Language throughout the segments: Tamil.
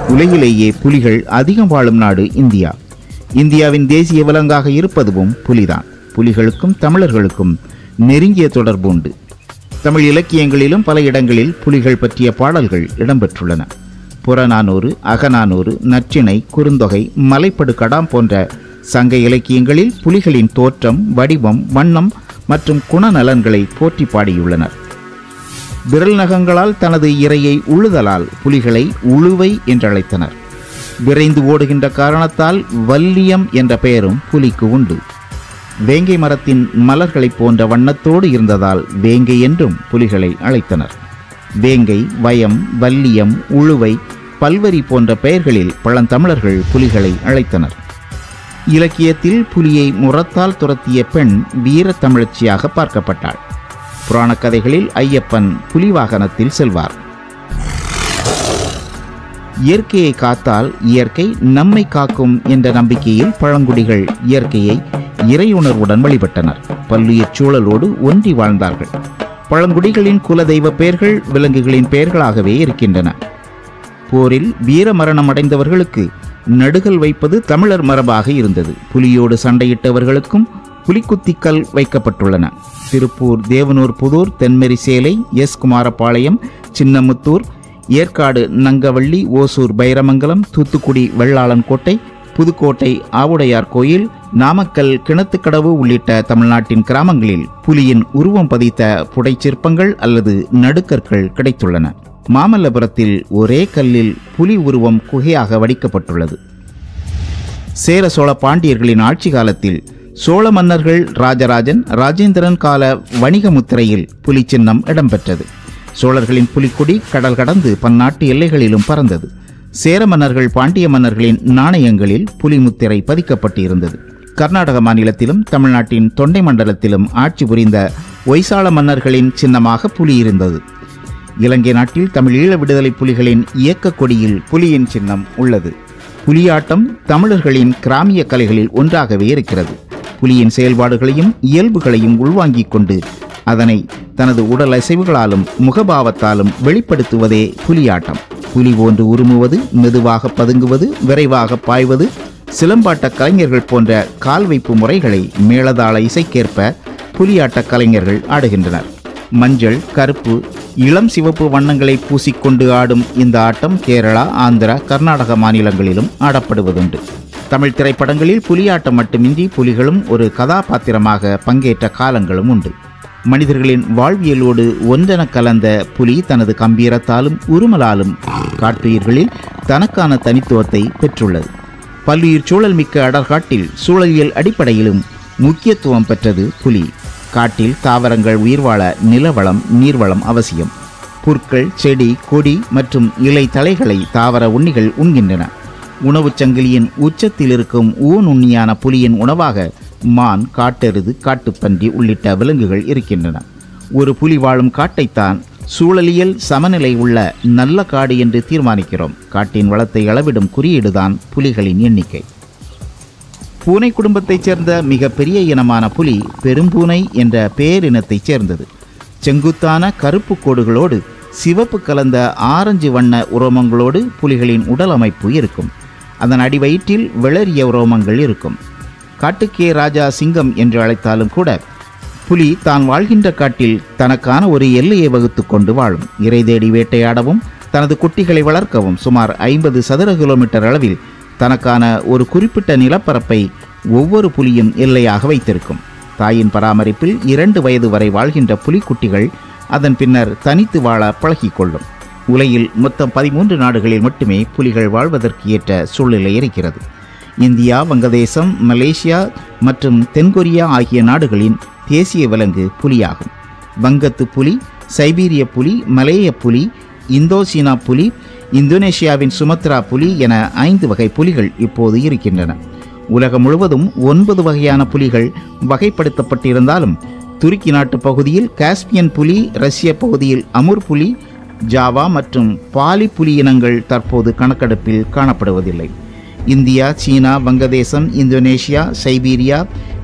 உலகிலேயே புலிகள் அதிகம் வாழும் நாடு இந்தியா இந்தியாவின் தேசிய விலங்காக இருப்பதும் புலிதான் புலிகளுக்கும் தமிழர்களுக்கும் நெருங்கிய தொடர்பு உண்டு தமிழ் இலக்கியங்களிலும் பல இடங்களில் புலிகள் பற்றிய பாடல்கள் இடம்பெற்றுள்ளன புறநானூறு அகநானூறு நற்றிணை குறுந்தொகை மலைப்படு கடாம் போன்ற சங்க இலக்கியங்களில் புலிகளின் தோற்றம் வடிவம் வண்ணம் மற்றும் குணநலன்களை போற்றி பாடியுள்ளனர் விரல் நகங்களால் தனது இரையை உழுதலால் புலிகளை உழுவை என்றழைத்தனர் விரைந்து ஓடுகின்ற காரணத்தால் வல்லியம் என்ற பெயரும் புலிக்கு உண்டு வேங்கை மரத்தின் மலர்களைப் போன்ற வண்ணத்தோடு இருந்ததால் வேங்கை என்றும் புலிகளை அழைத்தனர் வேங்கை வயம் வல்லியம் உழுவை பல்வரி போன்ற பெயர்களில் பழந்தமிழர்கள் புலிகளை அழைத்தனர் இலக்கியத்தில் புலியை முரத்தால் துரத்திய பெண் வீரத் தமிழச்சியாக பார்க்கப்பட்டாள் புராணக் கதைகளில் ஐயப்பன் புலி வாகனத்தில் செல்வார் இயற்கையை காத்தால் இயற்கை நம்மை காக்கும் என்ற நம்பிக்கையில் பழங்குடிகள் இயற்கையை இறையுணர்வுடன் வழிபட்டனர் பல்லுயிர் சூழலோடு ஒன்றி வாழ்ந்தார்கள் பழங்குடிகளின் குலதெய்வ பெயர்கள் விலங்குகளின் பெயர்களாகவே இருக்கின்றன போரில் வீர மரணம் அடைந்தவர்களுக்கு நடுகள் வைப்பது தமிழர் மரபாக இருந்தது புலியோடு சண்டையிட்டவர்களுக்கும் புலிக்குத்திக்கல் வைக்கப்பட்டுள்ளன திருப்பூர் தேவனூர் புதூர் தென்மெரி சேலை எஸ் குமாரபாளையம் சின்னமுத்தூர் ஏற்காடு நங்கவள்ளி ஓசூர் பைரமங்கலம் தூத்துக்குடி வெள்ளாளன் கோட்டை புதுக்கோட்டை ஆவுடையார் கோயில் நாமக்கல் கிணத்துக்கடவு உள்ளிட்ட தமிழ்நாட்டின் கிராமங்களில் புலியின் உருவம் பதித்த புடைச்சிற்பங்கள் அல்லது நடுக்கற்கள் கிடைத்துள்ளன மாமல்லபுரத்தில் ஒரே கல்லில் புலி உருவம் குகையாக வடிக்கப்பட்டுள்ளது சேர சோழ பாண்டியர்களின் ஆட்சி காலத்தில் சோழ மன்னர்கள் ராஜராஜன் ராஜேந்திரன் கால வணிக முத்திரையில் புலி சின்னம் இடம்பெற்றது சோழர்களின் புலிக்கொடி கடல் கடந்து பன்னாட்டு எல்லைகளிலும் பறந்தது சேர மன்னர்கள் பாண்டிய மன்னர்களின் நாணயங்களில் புலி முத்திரை பதிக்கப்பட்டு இருந்தது கர்நாடக மாநிலத்திலும் தமிழ்நாட்டின் தொண்டை மண்டலத்திலும் ஆட்சி புரிந்த ஒய்சாள மன்னர்களின் சின்னமாக புலி இருந்தது இலங்கை நாட்டில் தமிழ் ஈழ விடுதலை புலிகளின் இயக்க கொடியில் புலியின் சின்னம் உள்ளது புலியாட்டம் தமிழர்களின் கிராமிய கலைகளில் ஒன்றாகவே இருக்கிறது புலியின் செயல்பாடுகளையும் இயல்புகளையும் உள்வாங்கிக் கொண்டு அதனை தனது உடல் அசைவுகளாலும் முகபாவத்தாலும் வெளிப்படுத்துவதே புலியாட்டம் புலி போன்று உருமுவது மெதுவாக பதுங்குவது விரைவாக பாய்வது சிலம்பாட்ட கலைஞர்கள் போன்ற கால் வைப்பு முறைகளை மேளதாள இசைக்கேற்ப புலியாட்ட கலைஞர்கள் ஆடுகின்றனர் மஞ்சள் கருப்பு இளம் சிவப்பு வண்ணங்களை பூசிக்கொண்டு ஆடும் இந்த ஆட்டம் கேரளா ஆந்திரா கர்நாடக மாநிலங்களிலும் ஆடப்படுவதுண்டு தமிழ் திரைப்படங்களில் புலியாட்டம் மட்டுமின்றி புலிகளும் ஒரு கதாபாத்திரமாக பங்கேற்ற காலங்களும் உண்டு மனிதர்களின் வாழ்வியலோடு ஒன்றென கலந்த புலி தனது கம்பீரத்தாலும் உருமலாலும் காட்டுயிர்களில் தனக்கான தனித்துவத்தை பெற்றுள்ளது பல்லுயிர் சூழல் மிக்க அடர்காட்டில் சூழலியல் அடிப்படையிலும் முக்கியத்துவம் பெற்றது புலி காட்டில் தாவரங்கள் உயிர் வாழ நிலவளம் நீர்வளம் அவசியம் புற்கள் செடி கொடி மற்றும் இலை தழைகளை தாவர உண்ணிகள் உண்கின்றன உணவுச் சங்கிலியின் உச்சத்தில் இருக்கும் ஊன் உண்ணியான புலியின் உணவாக மான் காட்டெருது காட்டுப்பன்றி உள்ளிட்ட விலங்குகள் இருக்கின்றன ஒரு புலி வாழும் காட்டைத்தான் சூழலியல் சமநிலை உள்ள நல்ல காடு என்று தீர்மானிக்கிறோம் காட்டின் வளத்தை அளவிடும் குறியீடுதான் புலிகளின் எண்ணிக்கை பூனை குடும்பத்தைச் சேர்ந்த மிக பெரிய இனமான புலி பெரும்பூனை என்ற பேரினத்தைச் சேர்ந்தது செங்குத்தான கருப்பு கோடுகளோடு சிவப்பு கலந்த ஆரஞ்சு வண்ண உரோமங்களோடு புலிகளின் உடல் அமைப்பு இருக்கும் அதன் அடிவயிற்றில் விளறிய உரோமங்கள் இருக்கும் காட்டுக்கே ராஜா சிங்கம் என்று அழைத்தாலும் கூட புலி தான் வாழ்கின்ற காட்டில் தனக்கான ஒரு எல்லையை வகுத்து கொண்டு வாழும் இறை தேடி வேட்டையாடவும் தனது குட்டிகளை வளர்க்கவும் சுமார் ஐம்பது சதுர கிலோமீட்டர் அளவில் தனக்கான ஒரு குறிப்பிட்ட நிலப்பரப்பை ஒவ்வொரு புலியும் எல்லையாக வைத்திருக்கும் தாயின் பராமரிப்பில் இரண்டு வயது வரை வாழ்கின்ற புலிக்குட்டிகள் அதன் பின்னர் தனித்து வாழ பழகிக்கொள்ளும் உலகில் மொத்தம் பதிமூன்று நாடுகளில் மட்டுமே புலிகள் வாழ்வதற்கு ஏற்ற சூழ்நிலை இருக்கிறது இந்தியா வங்கதேசம் மலேசியா மற்றும் தென்கொரியா ஆகிய நாடுகளின் தேசிய விலங்கு புலியாகும் வங்கத்து புலி சைபீரிய புலி மலேய புலி இந்தோசீனா புலி இந்தோனேஷியாவின் சுமத்ரா புலி என ஐந்து வகை புலிகள் இப்போது இருக்கின்றன உலகம் முழுவதும் ஒன்பது வகையான புலிகள் வகைப்படுத்தப்பட்டிருந்தாலும் துருக்கி நாட்டு பகுதியில் காஸ்பியன் புலி ரஷ்ய பகுதியில் அமுர் புலி ஜாவா மற்றும் பாலி புலி இனங்கள் தற்போது கணக்கெடுப்பில் காணப்படுவதில்லை இந்தியா சீனா வங்கதேசம் இந்தோனேஷியா சைபீரியா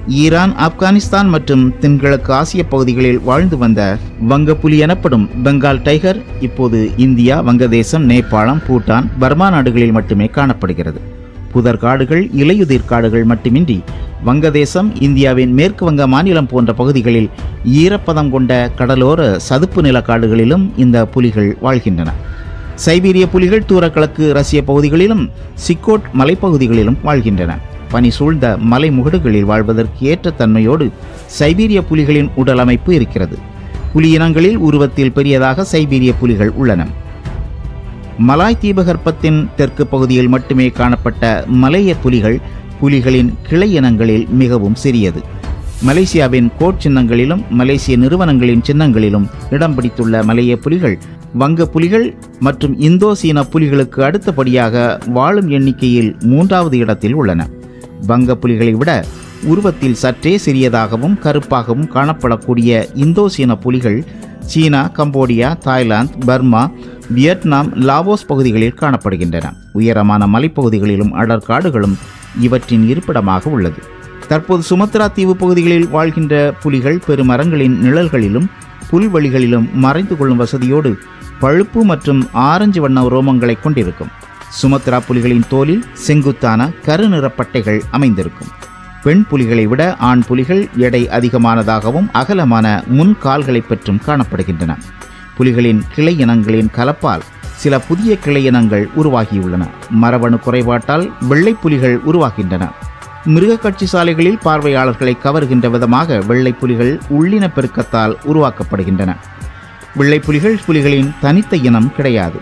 ஈரான் ஆப்கானிஸ்தான் மற்றும் தென்கிழக்கு ஆசிய பகுதிகளில் வாழ்ந்து வந்த வங்கப்புலி எனப்படும் பெங்கால் டைகர் இப்போது இந்தியா வங்கதேசம் நேபாளம் பூட்டான் பர்மா நாடுகளில் மட்டுமே காணப்படுகிறது புதர் காடுகள் இலையுதிர் காடுகள் மட்டுமின்றி வங்கதேசம் இந்தியாவின் மேற்கு வங்க மாநிலம் போன்ற பகுதிகளில் ஈரப்பதம் கொண்ட கடலோர சதுப்பு நில காடுகளிலும் இந்த புலிகள் வாழ்கின்றன சைபீரிய புலிகள் தூரக்கிழக்கு ரஷ்ய பகுதிகளிலும் சிக்கோட் மலைப்பகுதிகளிலும் வாழ்கின்றன பனி சூழ்ந்த மலை முகடுகளில் வாழ்வதற்கு ஏற்ற தன்மையோடு சைபீரிய புலிகளின் உடல் அமைப்பு இருக்கிறது புலி இனங்களில் உருவத்தில் பெரியதாக சைபீரிய புலிகள் உள்ளன மலாய் தீபகற்பத்தின் தெற்கு பகுதியில் மட்டுமே காணப்பட்ட மலைய புலிகள் புலிகளின் கிளை இனங்களில் மிகவும் சிறியது மலேசியாவின் கோட் சின்னங்களிலும் மலேசிய நிறுவனங்களின் சின்னங்களிலும் இடம் பிடித்துள்ள மலைய புலிகள் வங்க புலிகள் மற்றும் இந்தோ சீன புலிகளுக்கு அடுத்தபடியாக வாழும் எண்ணிக்கையில் மூன்றாவது இடத்தில் உள்ளன வங்க புலிகளை விட உருவத்தில் சற்றே சிறியதாகவும் கருப்பாகவும் காணப்படக்கூடிய இந்தோ சீன புலிகள் China Cambodia Thailand Burma Vietnam Laos பகுதிகளில் காணப்படுகின்றன உயரமான மலைப்பகுதிகளிலும் அடர்காடுகளும் இவற்றின் இருப்பிடமாக உள்ளது தற்போது சுமத்ரா தீவு பகுதிகளில் வாழ்கின்ற புலிகள் பெருமரங்களின் நிழல்களிலும் புல்வெளிகளிலும் மறைந்து கொள்ளும் வசதியோடு பழுப்பு மற்றும் ஆரஞ்சு வண்ண ரோமங்களை கொண்டிருக்கும் சுமத்ரா புலிகளின் தோலில் செங்குத்தான கருநிற பட்டைகள் அமைந்திருக்கும் பெண் புலிகளை விட ஆண் புலிகள் எடை அதிகமானதாகவும் அகலமான முன் கால்களை பெற்றும் காணப்படுகின்றன புலிகளின் கிளை இனங்களின் கலப்பால் சில புதிய கிளை இனங்கள் உருவாகியுள்ளன மரபணு குறைபாட்டால் வெள்ளை புலிகள் உருவாகின்றன மிருக காட்சி சாலைகளில் பார்வையாளர்களை கவர்கின்ற விதமாக வெள்ளை புலிகள் உள்ளின பெருக்கத்தால் உருவாக்கப்படுகின்றன வெள்ளை புலிகள் புலிகளின் தனித்த இனம் கிடையாது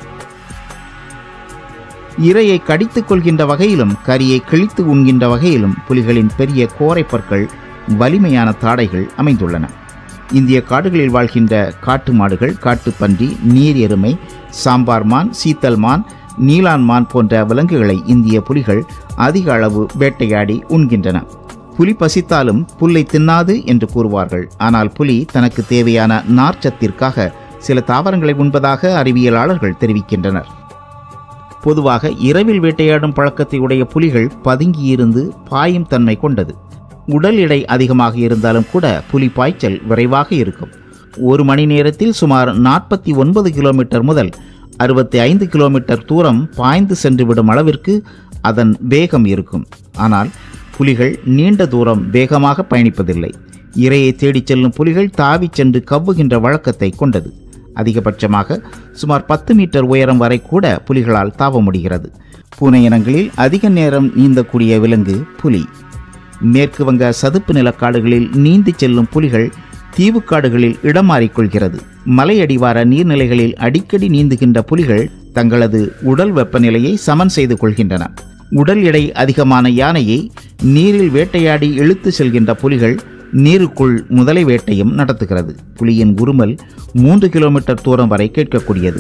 இரையை கடித்துக் கொள்கின்ற வகையிலும் கரியை கிழித்து உண்கின்ற வகையிலும் புலிகளின் பெரிய கோரை பற்கள் வலிமையான தாடைகள் அமைந்துள்ளன இந்திய காடுகளில் வாழ்கின்ற காட்டு மாடுகள் காட்டுப்பன்றி நீர் எருமை சாம்பார் மான் சீத்தல் மான் நீலான் மான் போன்ற விலங்குகளை இந்திய புலிகள் அதிக அளவு வேட்டையாடி உண்கின்றன புலி பசித்தாலும் புல்லை தின்னாது என்று கூறுவார்கள் ஆனால் புலி தனக்கு தேவையான நார்ச்சத்திற்காக சில தாவரங்களை உண்பதாக அறிவியலாளர்கள் தெரிவிக்கின்றனர் பொதுவாக இரவில் வேட்டையாடும் பழக்கத்தை உடைய புலிகள் பதுங்கியிருந்து பாயும் தன்மை கொண்டது உடல் எடை அதிகமாக இருந்தாலும் கூட புலி பாய்ச்சல் விரைவாக இருக்கும் ஒரு மணி நேரத்தில் சுமார் நாற்பத்தி ஒன்பது கிலோமீட்டர் முதல் அறுபத்தி ஐந்து கிலோமீட்டர் தூரம் பாய்ந்து சென்றுவிடும் அளவிற்கு அதன் வேகம் இருக்கும் ஆனால் புலிகள் நீண்ட தூரம் வேகமாக பயணிப்பதில்லை இரையை தேடிச் செல்லும் புலிகள் தாவிச் சென்று கவ்வுகின்ற வழக்கத்தை கொண்டது அதிகபட்சமாக சுமார் பத்து மீட்டர் உயரம் வரை கூட புலிகளால் தாவ முடிகிறது பூனை இனங்களில் அதிக நேரம் நீந்தக்கூடிய விலங்கு புலி மேற்கு வங்க சதுப்பு நிலக்காடுகளில் நீந்தி செல்லும் புலிகள் தீவுக்காடுகளில் இடம் மாறிக்கொள்கிறது மலையடிவார நீர்நிலைகளில் அடிக்கடி நீந்துகின்ற புலிகள் தங்களது உடல் வெப்பநிலையை சமன் செய்து கொள்கின்றன உடல் எடை அதிகமான யானையை நீரில் வேட்டையாடி இழுத்து செல்கின்ற புலிகள் நீருக்குள் முதலை வேட்டையும் நடத்துகிறது புலியின் உருமல் மூன்று கிலோமீட்டர் தூரம் வரை கேட்கக்கூடியது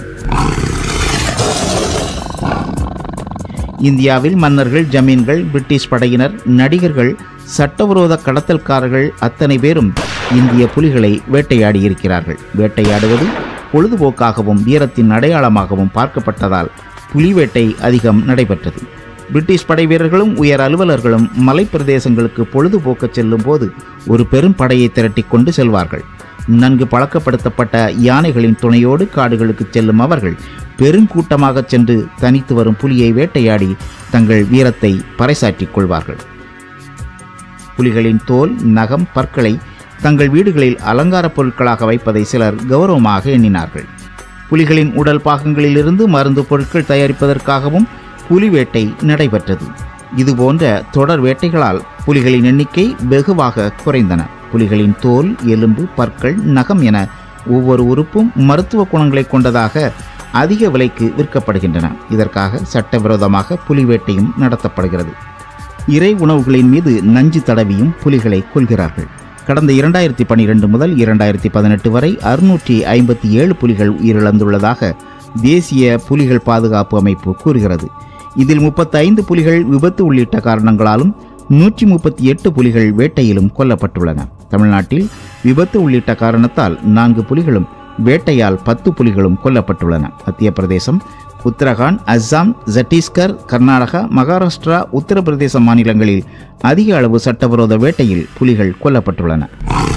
இந்தியாவில் மன்னர்கள் ஜமீன்கள் பிரிட்டிஷ் படையினர் நடிகர்கள் சட்டவிரோத கடத்தல்காரர்கள் அத்தனை பேரும் இந்திய புலிகளை வேட்டையாடி இருக்கிறார்கள் வேட்டையாடுவது பொழுதுபோக்காகவும் வீரத்தின் அடையாளமாகவும் பார்க்கப்பட்டதால் புலி வேட்டை அதிகம் நடைபெற்றது பிரிட்டிஷ் படை வீரர்களும் உயர் அலுவலர்களும் மலைப்பிரதேசங்களுக்கு பொழுதுபோக்கச் செல்லும் போது ஒரு பெரும் படையை திரட்டிக் கொண்டு செல்வார்கள் நன்கு பழக்கப்படுத்தப்பட்ட யானைகளின் துணையோடு காடுகளுக்கு செல்லும் அவர்கள் பெருங்கூட்டமாக சென்று தனித்து வரும் புலியை வேட்டையாடி தங்கள் வீரத்தை பறைசாற்றிக் கொள்வார்கள் புலிகளின் தோல் நகம் பற்களை தங்கள் வீடுகளில் அலங்கார பொருட்களாக வைப்பதை சிலர் கௌரவமாக எண்ணினார்கள் புலிகளின் உடல் பாகங்களிலிருந்து மருந்து பொருட்கள் தயாரிப்பதற்காகவும் புலி வேட்டை நடைபெற்றது இதுபோன்ற தொடர் வேட்டைகளால் புலிகளின் எண்ணிக்கை வெகுவாக குறைந்தன புலிகளின் தோல் எலும்பு பற்கள் நகம் என ஒவ்வொரு உறுப்பும் மருத்துவ குணங்களை கொண்டதாக அதிக விலைக்கு விற்கப்படுகின்றன இதற்காக சட்டவிரோதமாக புலி வேட்டையும் நடத்தப்படுகிறது இறை உணவுகளின் மீது நஞ்சு தடவியும் புலிகளை கொள்கிறார்கள் கடந்த இரண்டாயிரத்தி பனிரெண்டு முதல் இரண்டாயிரத்தி பதினெட்டு வரை அறுநூற்றி ஐம்பத்தி ஏழு புலிகள் உயிரிழந்துள்ளதாக தேசிய புலிகள் பாதுகாப்பு அமைப்பு கூறுகிறது இதில் முப்பத்தைந்து புலிகள் விபத்து உள்ளிட்ட காரணங்களாலும் நூற்றி முப்பத்தி எட்டு புலிகள் வேட்டையிலும் கொல்லப்பட்டுள்ளன தமிழ்நாட்டில் விபத்து உள்ளிட்ட காரணத்தால் நான்கு புலிகளும் வேட்டையால் பத்து புலிகளும் கொல்லப்பட்டுள்ளன மத்திய பிரதேசம் உத்தரகாண்ட் அஸ்ஸாம் சத்தீஸ்கர் கர்நாடகா மகாராஷ்டிரா உத்தரப்பிரதேச மாநிலங்களில் அதிக அளவு சட்டவிரோத வேட்டையில் புலிகள் கொல்லப்பட்டுள்ளன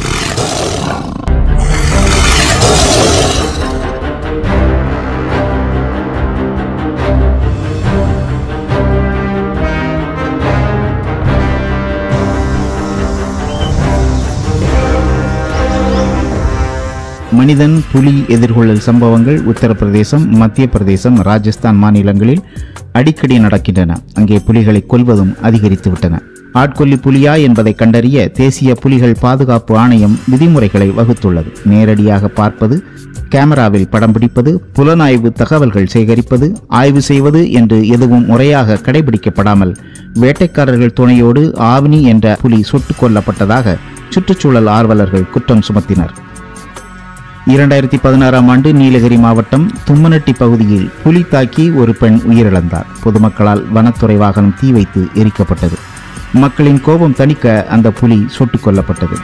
மனிதன் புலி எதிர்கொள்ளல் சம்பவங்கள் உத்தரப்பிரதேசம் மத்திய பிரதேசம் ராஜஸ்தான் மாநிலங்களில் அடிக்கடி நடக்கின்றன அங்கே புலிகளை கொல்வதும் அதிகரித்துவிட்டன ஆட்கொல்லி புலியா என்பதை கண்டறிய தேசிய புலிகள் பாதுகாப்பு ஆணையம் விதிமுறைகளை வகுத்துள்ளது நேரடியாக பார்ப்பது கேமராவில் படம் பிடிப்பது புலனாய்வு தகவல்கள் சேகரிப்பது ஆய்வு செய்வது என்று எதுவும் முறையாக கடைபிடிக்கப்படாமல் வேட்டைக்காரர்கள் துணையோடு ஆவணி என்ற புலி சுட்டுக் கொல்லப்பட்டதாக சுற்றுச்சூழல் ஆர்வலர்கள் குற்றம் சுமத்தினர் இரண்டாயிரத்தி பதினாறாம் ஆண்டு நீலகிரி மாவட்டம் தும்மனட்டி பகுதியில் புலி தாக்கி ஒரு பெண் உயிரிழந்தார் பொதுமக்களால் வனத்துறை வாகனம் தீ வைத்து எரிக்கப்பட்டது மக்களின் கோபம் தணிக்க அந்த புலி சுட்டுக் கொல்லப்பட்டது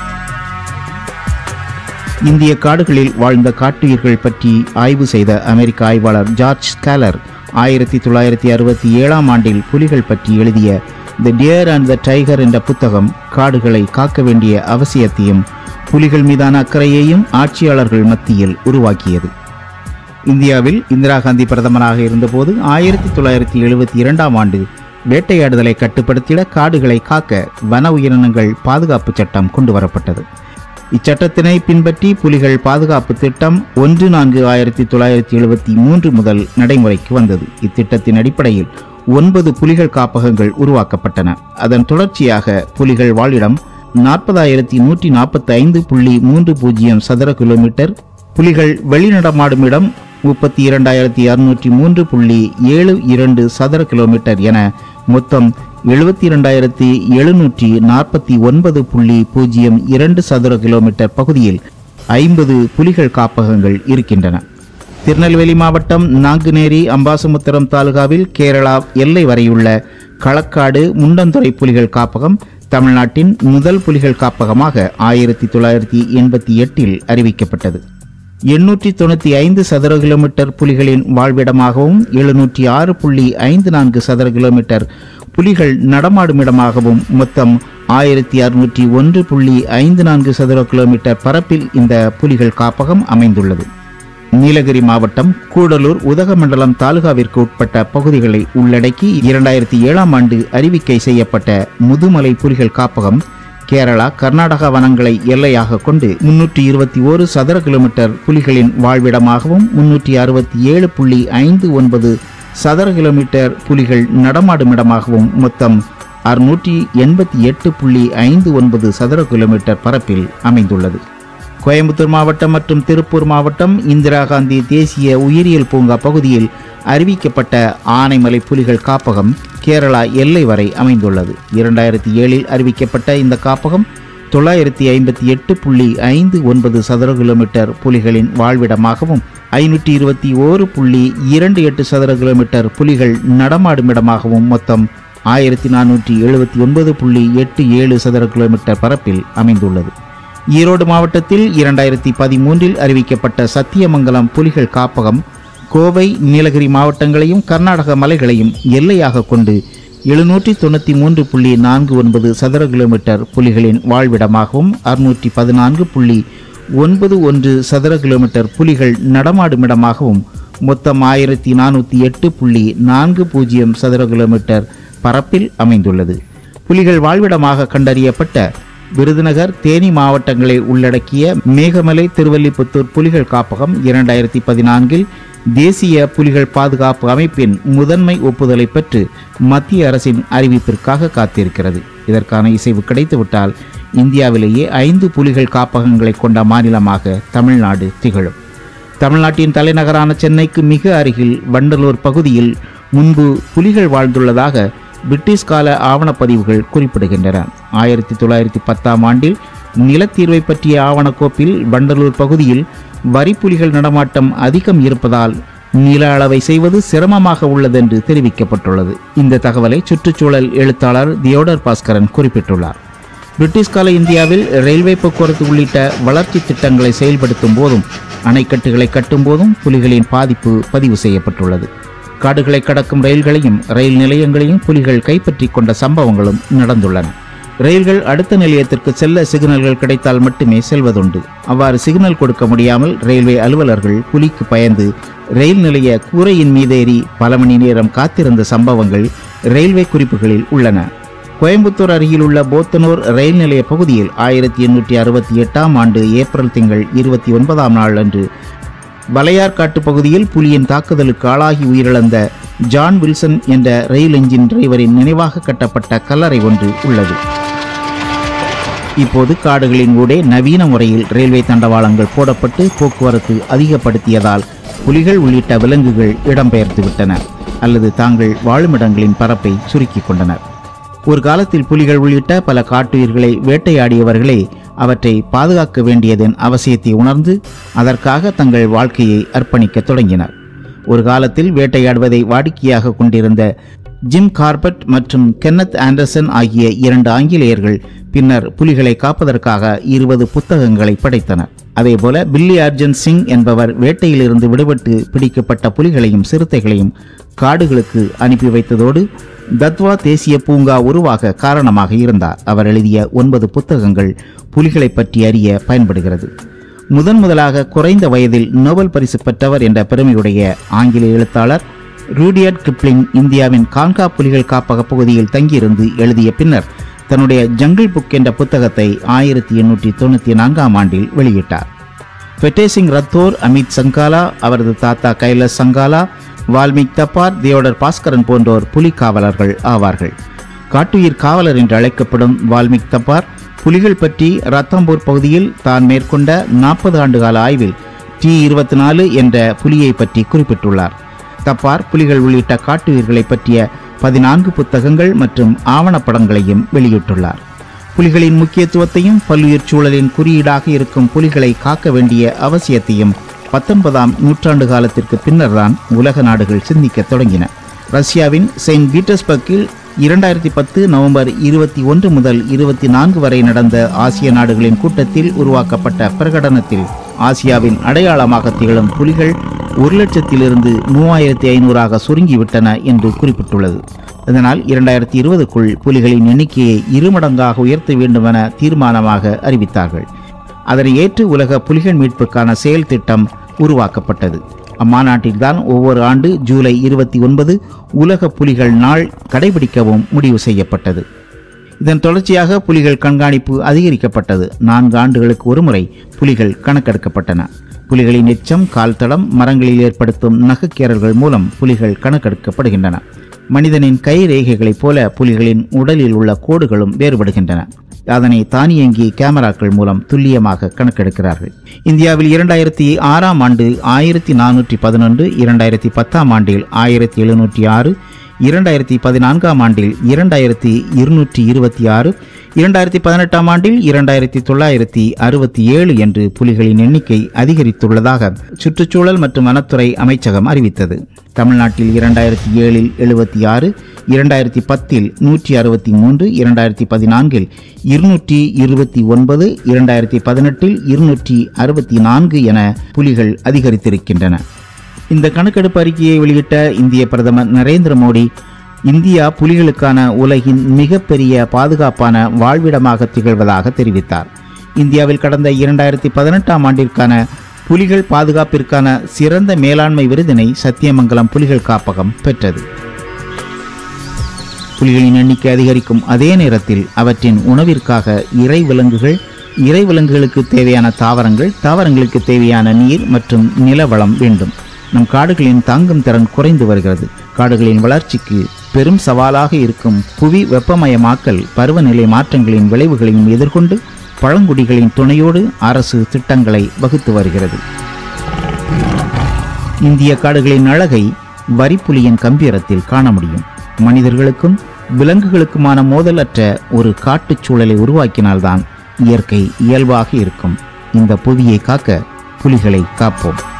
இந்திய காடுகளில் வாழ்ந்த காட்டுயிர்கள் பற்றி ஆய்வு செய்த அமெரிக்க ஆய்வாளர் ஜார்ஜ் ஸ்காலர் ஆயிரத்தி தொள்ளாயிரத்தி அறுபத்தி ஏழாம் ஆண்டில் புலிகள் பற்றி எழுதிய the deer and the tiger என்ற புத்தகம் காடுகளை காக்க வேண்டிய அவசியத்தையும் புலிகள் மீதான அக்கறையையும் ஆட்சியாளர்கள் மத்தியில் உருவாக்கியது இந்தியாவில் இந்திரா காந்தி பிரதமராக இருந்தபோது ஆயிரத்தி தொள்ளாயிரத்தி எழுபத்தி இரண்டாம் ஆண்டு வேட்டையாடுதலை கட்டுப்படுத்திட காடுகளை காக்க வன உயிரினங்கள் பாதுகாப்பு சட்டம் கொண்டு வரப்பட்டது இச்சட்டத்தினை பின்பற்றி புலிகள் பாதுகாப்பு திட்டம் ஒன்று நான்கு ஆயிரத்தி தொள்ளாயிரத்தி எழுபத்தி மூன்று முதல் நடைமுறைக்கு வந்தது இத்திட்டத்தின் அடிப்படையில் ஒன்பது புலிகள் காப்பகங்கள் உருவாக்கப்பட்டன அதன் தொடர்ச்சியாக புலிகள் வாழிடம் நாற்பதாயிரத்தி நூற்றி நாற்பத்தி ஐந்து புள்ளி மூன்று பூஜ்ஜியம் சதுர கிலோமீட்டர் புலிகள் வெளிநடமாடும் இடம் முப்பத்தி இரண்டாயிரத்தி அறுநூற்றி மூன்று புள்ளி ஏழு இரண்டு சதுர கிலோமீட்டர் என மொத்தம் எழுபத்தி இரண்டாயிரத்தி எழுநூற்றி நாற்பத்தி ஒன்பது புள்ளி பூஜ்ஜியம் இரண்டு சதுர கிலோமீட்டர் பகுதியில் ஐம்பது புலிகள் காப்பகங்கள் இருக்கின்றன திருநெல்வேலி மாவட்டம் நாங்குநேரி அம்பாசமுத்திரம் தாலுகாவில் கேரளா எல்லை வரையுள்ள களக்காடு முண்டந்துறை புலிகள் காப்பகம் தமிழ்நாட்டின் முதல் புலிகள் காப்பகமாக ஆயிரத்தி தொள்ளாயிரத்தி எண்பத்தி எட்டில் அறிவிக்கப்பட்டது எண்ணூற்றி தொண்ணூற்றி ஐந்து சதுர கிலோமீட்டர் புலிகளின் வாழ்விடமாகவும் எழுநூற்றி ஆறு புள்ளி ஐந்து நான்கு சதுர கிலோமீட்டர் புலிகள் நடமாடும் இடமாகவும் மொத்தம் ஆயிரத்தி அறுநூற்றி ஒன்று புள்ளி ஐந்து நான்கு சதுர கிலோமீட்டர் பரப்பில் இந்த புலிகள் காப்பகம் அமைந்துள்ளது நீலகிரி மாவட்டம் கூடலூர் உதகமண்டலம் தாலுகாவிற்கு உட்பட்ட பகுதிகளை உள்ளடக்கி இரண்டாயிரத்தி ஏழாம் ஆண்டு அறிவிக்கை செய்யப்பட்ட முதுமலை புலிகள் காப்பகம் கேரளா கர்நாடகா வனங்களை எல்லையாக கொண்டு முன்னூற்றி இருபத்தி ஓரு சதுர கிலோமீட்டர் புலிகளின் வாழ்விடமாகவும் முன்னூற்றி அறுபத்தி ஏழு புள்ளி ஐந்து ஒன்பது சதுர கிலோமீட்டர் புலிகள் நடமாடும் இடமாகவும் மொத்தம் அறுநூற்றி எண்பத்தி எட்டு புள்ளி ஐந்து ஒன்பது சதுர கிலோமீட்டர் பரப்பில் அமைந்துள்ளது கோயம்புத்தூர் மாவட்டம் மற்றும் திருப்பூர் மாவட்டம் இந்திரா காந்தி தேசிய உயிரியல் பூங்கா பகுதியில் அறிவிக்கப்பட்ட ஆனைமலை புலிகள் காப்பகம் கேரளா எல்லை வரை அமைந்துள்ளது இரண்டாயிரத்தி ஏழில் அறிவிக்கப்பட்ட இந்த காப்பகம் தொள்ளாயிரத்தி ஐம்பத்தி எட்டு புள்ளி ஐந்து ஒன்பது சதுர கிலோமீட்டர் புலிகளின் வாழ்விடமாகவும் ஐநூற்றி இருபத்தி ஓரு புள்ளி இரண்டு எட்டு சதுர கிலோமீட்டர் புலிகள் நடமாடும் இடமாகவும் மொத்தம் ஆயிரத்தி நானூற்றி எழுபத்தி ஒன்பது புள்ளி எட்டு ஏழு சதுர கிலோமீட்டர் பரப்பில் அமைந்துள்ளது ஈரோடு மாவட்டத்தில் இரண்டாயிரத்தி பதிமூன்றில் அறிவிக்கப்பட்ட சத்தியமங்கலம் புலிகள் காப்பகம் கோவை நீலகிரி மாவட்டங்களையும் கர்நாடக மலைகளையும் எல்லையாக கொண்டு எழுநூற்றி தொண்ணூற்றி மூன்று புள்ளி நான்கு ஒன்பது சதுர கிலோமீட்டர் புலிகளின் வாழ்விடமாகவும் அறுநூற்றி பதினான்கு புள்ளி ஒன்பது ஒன்று சதுர கிலோமீட்டர் புலிகள் நடமாடும் இடமாகவும் மொத்தம் ஆயிரத்தி நானூற்றி எட்டு புள்ளி நான்கு பூஜ்ஜியம் சதுர கிலோமீட்டர் பரப்பில் அமைந்துள்ளது புலிகள் வாழ்விடமாக கண்டறியப்பட்ட விருதுநகர் தேனி மாவட்டங்களை உள்ளடக்கிய மேகமலை திருவல்லிபுத்தூர் புலிகள் காப்பகம் இரண்டாயிரத்தி பதினான்கில் தேசிய புலிகள் பாதுகாப்பு அமைப்பின் முதன்மை ஒப்புதலை பெற்று மத்திய அரசின் அறிவிப்பிற்காக காத்திருக்கிறது இதற்கான இசைவு கிடைத்துவிட்டால் இந்தியாவிலேயே ஐந்து புலிகள் காப்பகங்களை கொண்ட மாநிலமாக தமிழ்நாடு திகழும் தமிழ்நாட்டின் தலைநகரான சென்னைக்கு மிக அருகில் வண்டலூர் பகுதியில் முன்பு புலிகள் வாழ்ந்துள்ளதாக பிரிட்டிஷ் கால ஆவணப்பதிவுகள் குறிப்பிடுகின்றன ஆயிரத்தி தொள்ளாயிரத்தி பத்தாம் ஆண்டில் நிலத்தீர்வை பற்றிய ஆவணக்கோப்பில் வண்டலூர் பகுதியில் வரிப்புலிகள் நடமாட்டம் அதிகம் இருப்பதால் நில அளவை செய்வது சிரமமாக உள்ளதென்று தெரிவிக்கப்பட்டுள்ளது இந்த தகவலை சுற்றுச்சூழல் எழுத்தாளர் தியோடர் பாஸ்கரன் குறிப்பிட்டுள்ளார் பிரிட்டிஷ் கால இந்தியாவில் ரயில்வே போக்குவரத்து உள்ளிட்ட வளர்ச்சி திட்டங்களை செயல்படுத்தும் போதும் அணைக்கட்டுகளை கட்டும் போதும் புலிகளின் பாதிப்பு பதிவு செய்யப்பட்டுள்ளது காடுகளை கடக்கும் ரயில்களையும் ரயில் நிலையங்களையும் புலிகள் கைப்பற்றிக் கொண்ட சம்பவங்களும் நடந்துள்ளன ரயில்கள் அடுத்த நிலையத்திற்கு செல்ல சிக்னல்கள் கிடைத்தால் மட்டுமே செல்வதுண்டு அவ்வாறு சிக்னல் கொடுக்க முடியாமல் ரயில்வே அலுவலர்கள் புலிக்கு பயந்து ரயில் நிலைய கூரையின் மீதேறி பல மணி நேரம் காத்திருந்த சம்பவங்கள் ரயில்வே குறிப்புகளில் உள்ளன கோயம்புத்தூர் அருகில் உள்ள போத்தனூர் ரயில் நிலைய பகுதியில் ஆயிரத்தி எண்ணூற்றி அறுபத்தி எட்டாம் ஆண்டு ஏப்ரல் திங்கள் இருபத்தி ஒன்பதாம் நாள் அன்று வளையார்காட்டு பகுதியில் புலியின் தாக்குதலுக்கு ஆளாகி உயிரிழந்த ஜான் வில்சன் என்ற ரயில் என்ஜின் டிரைவரின் நினைவாக கட்டப்பட்ட கல்லறை ஒன்று உள்ளது இப்போது காடுகளின் ஊடே நவீன முறையில் ரயில்வே தண்டவாளங்கள் போடப்பட்டு போக்குவரத்து அதிகப்படுத்தியதால் புலிகள் உள்ளிட்ட விலங்குகள் இடம்பெயர்த்து விட்டன அல்லது தாங்கள் வாழுமிடங்களின் பரப்பை சுருக்கிக் கொண்டனர் ஒரு காலத்தில் புலிகள் உள்ளிட்ட பல காட்டுயிர்களை வேட்டையாடியவர்களே அவற்றை பாதுகாக்க வேண்டியதன் அவசியத்தை உணர்ந்து அதற்காக தங்கள் வாழ்க்கையை அர்ப்பணிக்கத் தொடங்கினர் ஒரு காலத்தில் வேட்டையாடுவதை வாடிக்கையாக கொண்டிருந்த ஜிம் கார்பட் மற்றும் கென்னத் ஆண்டர்சன் ஆகிய இரண்டு ஆங்கிலேயர்கள் பின்னர் புலிகளை காப்பதற்காக இருபது புத்தகங்களை படைத்தனர் அதேபோல பில்லி அர்ஜன் சிங் என்பவர் வேட்டையிலிருந்து விடுபட்டு பிடிக்கப்பட்ட புலிகளையும் சிறுத்தைகளையும் காடுகளுக்கு அனுப்பி வைத்ததோடு தத்வா தேசிய பூங்கா உருவாக காரணமாக இருந்தார் அவர் எழுதிய ஒன்பது புத்தகங்கள் புலிகளை பற்றி அறிய பயன்படுகிறது முதன் முதலாக குறைந்த வயதில் நோபல் பரிசு பெற்றவர் என்ற பெருமையுடைய ஆங்கில எழுத்தாளர் ரூடியர்ட் கிப்ளிங் இந்தியாவின் கான்கா புலிகள் காப்பக பகுதியில் தங்கியிருந்து எழுதிய பின்னர் தன்னுடைய ஜங்கிள் புக் என்ற புத்தகத்தை ஆயிரத்தி எண்ணூற்றி தொண்ணூற்றி நான்காம் ஆண்டில் வெளியிட்டார் ஃபெட்டேசிங் ரத்தோர் அமித் சங்காலா அவரது தாத்தா கைலாஸ் சங்காலா வால்மீக் தப்பார் தியோடர் பாஸ்கரன் போன்றோர் புலி காவலர்கள் ஆவார்கள் காட்டுயிர் காவலர் என்று அழைக்கப்படும் வால்மீக் தப்பார் புலிகள் பற்றி ரத்தம்பூர் பகுதியில் தான் மேற்கொண்ட நாற்பது ஆண்டுகால ஆய்வில் டி இருபத்தி நாலு என்ற புலியை பற்றி குறிப்பிட்டுள்ளார் தப்பார் புலிகள் உள்ளிட்ட காட்டுயிர்களை பற்றிய பதினான்கு புத்தகங்கள் மற்றும் ஆவணப்படங்களையும் வெளியிட்டுள்ளார் புலிகளின் முக்கியத்துவத்தையும் பல்லுயிர் சூழலின் குறியீடாக இருக்கும் புலிகளை காக்க வேண்டிய அவசியத்தையும் பத்தொன்பதாம் நூற்றாண்டு காலத்திற்கு பின்னர்தான் உலக நாடுகள் சிந்திக்கத் தொடங்கின ரஷ்யாவின் செயின்ட் பீட்டர்ஸ்பர்க்கில் இரண்டாயிரத்தி பத்து நவம்பர் இருபத்தி ஒன்று முதல் இருபத்தி நான்கு வரை நடந்த ஆசிய நாடுகளின் கூட்டத்தில் உருவாக்கப்பட்ட பிரகடனத்தில் ஆசியாவின் அடையாளமாக திகழும் புலிகள் ஒரு லட்சத்திலிருந்து மூவாயிரத்தி ஐநூறாக சுருங்கிவிட்டன என்று குறிப்பிட்டுள்ளது இதனால் இரண்டாயிரத்தி இருபதுக்குள் புலிகளின் எண்ணிக்கையை இருமடங்காக உயர்த்த வேண்டுமென தீர்மானமாக அறிவித்தார்கள் அதனை ஏற்று உலக புலிகள் மீட்புக்கான செயல் திட்டம் உருவாக்கப்பட்டது அம்மாநாட்டில்தான் ஒவ்வொரு ஆண்டு ஜூலை இருபத்தி ஒன்பது உலக புலிகள் நாள் கடைபிடிக்கவும் முடிவு செய்யப்பட்டது இதன் தொடர்ச்சியாக புலிகள் கண்காணிப்பு அதிகரிக்கப்பட்டது நான்கு ஆண்டுகளுக்கு ஒருமுறை புலிகள் கணக்கெடுக்கப்பட்டன புலிகளின் எச்சம் கால் தடம் மரங்களில் ஏற்படுத்தும் நகைக்கேறல்கள் மூலம் புலிகள் கணக்கெடுக்கப்படுகின்றன மனிதனின் கை ரேகைகளைப் போல புலிகளின் உடலில் உள்ள கோடுகளும் வேறுபடுகின்றன அதனை தானியங்கி கேமராக்கள் மூலம் துல்லியமாக கணக்கெடுக்கிறார்கள் இந்தியாவில் இரண்டாயிரத்தி ஆறாம் ஆண்டு ஆயிரத்தி நானூற்றி பதினொன்று இரண்டாயிரத்தி பத்தாம் ஆண்டில் ஆயிரத்தி எழுநூற்றி ஆறு இரண்டாயிரத்தி பதினான்காம் ஆண்டில் இரண்டாயிரத்தி இருநூற்றி இருபத்தி ஆறு இரண்டாயிரத்தி பதினெட்டாம் ஆண்டில் இரண்டாயிரத்தி தொள்ளாயிரத்தி அறுபத்தி ஏழு என்று புலிகளின் எண்ணிக்கை அதிகரித்துள்ளதாக சுற்றுச்சூழல் மற்றும் வனத்துறை அமைச்சகம் அறிவித்தது தமிழ்நாட்டில் இரண்டாயிரத்தி ஏழில் எழுபத்தி ஆறு இரண்டாயிரத்தி பத்தில் நூற்றி அறுபத்தி மூன்று இரண்டாயிரத்தி பதினான்கில் இருநூற்றி இருபத்தி ஒன்பது இரண்டாயிரத்தி பதினெட்டில் இருநூற்றி அறுபத்தி நான்கு என புலிகள் அதிகரித்திருக்கின்றன இந்த கணக்கெடுப்பு அறிக்கையை வெளியிட்ட இந்திய பிரதமர் நரேந்திர மோடி இந்தியா புலிகளுக்கான உலகின் மிகப்பெரிய பாதுகாப்பான வாழ்விடமாக திகழ்வதாக தெரிவித்தார் இந்தியாவில் கடந்த இரண்டாயிரத்தி பதினெட்டாம் ஆண்டிற்கான புலிகள் பாதுகாப்பிற்கான சிறந்த மேலாண்மை விருதினை சத்தியமங்கலம் புலிகள் காப்பகம் பெற்றது புலிகளின் எண்ணிக்கை அதிகரிக்கும் அதே நேரத்தில் அவற்றின் உணவிற்காக இறை விலங்குகள் இறை விலங்குகளுக்கு தேவையான தாவரங்கள் தாவரங்களுக்கு தேவையான நீர் மற்றும் நிலவளம் வேண்டும் நம் காடுகளின் தாங்கும் திறன் குறைந்து வருகிறது காடுகளின் வளர்ச்சிக்கு பெரும் சவாலாக இருக்கும் புவி வெப்பமயமாக்கல் பருவநிலை மாற்றங்களின் விளைவுகளையும் எதிர்கொண்டு பழங்குடிகளின் துணையோடு அரசு திட்டங்களை வகுத்து வருகிறது இந்திய காடுகளின் அழகை வரிப்புலியின் கம்பீரத்தில் காண முடியும் மனிதர்களுக்கும் விலங்குகளுக்குமான மோதலற்ற ஒரு காட்டுச் சூழலை உருவாக்கினால்தான் இயற்கை இயல்பாக இருக்கும் இந்த புவியை காக்க புலிகளை காப்போம்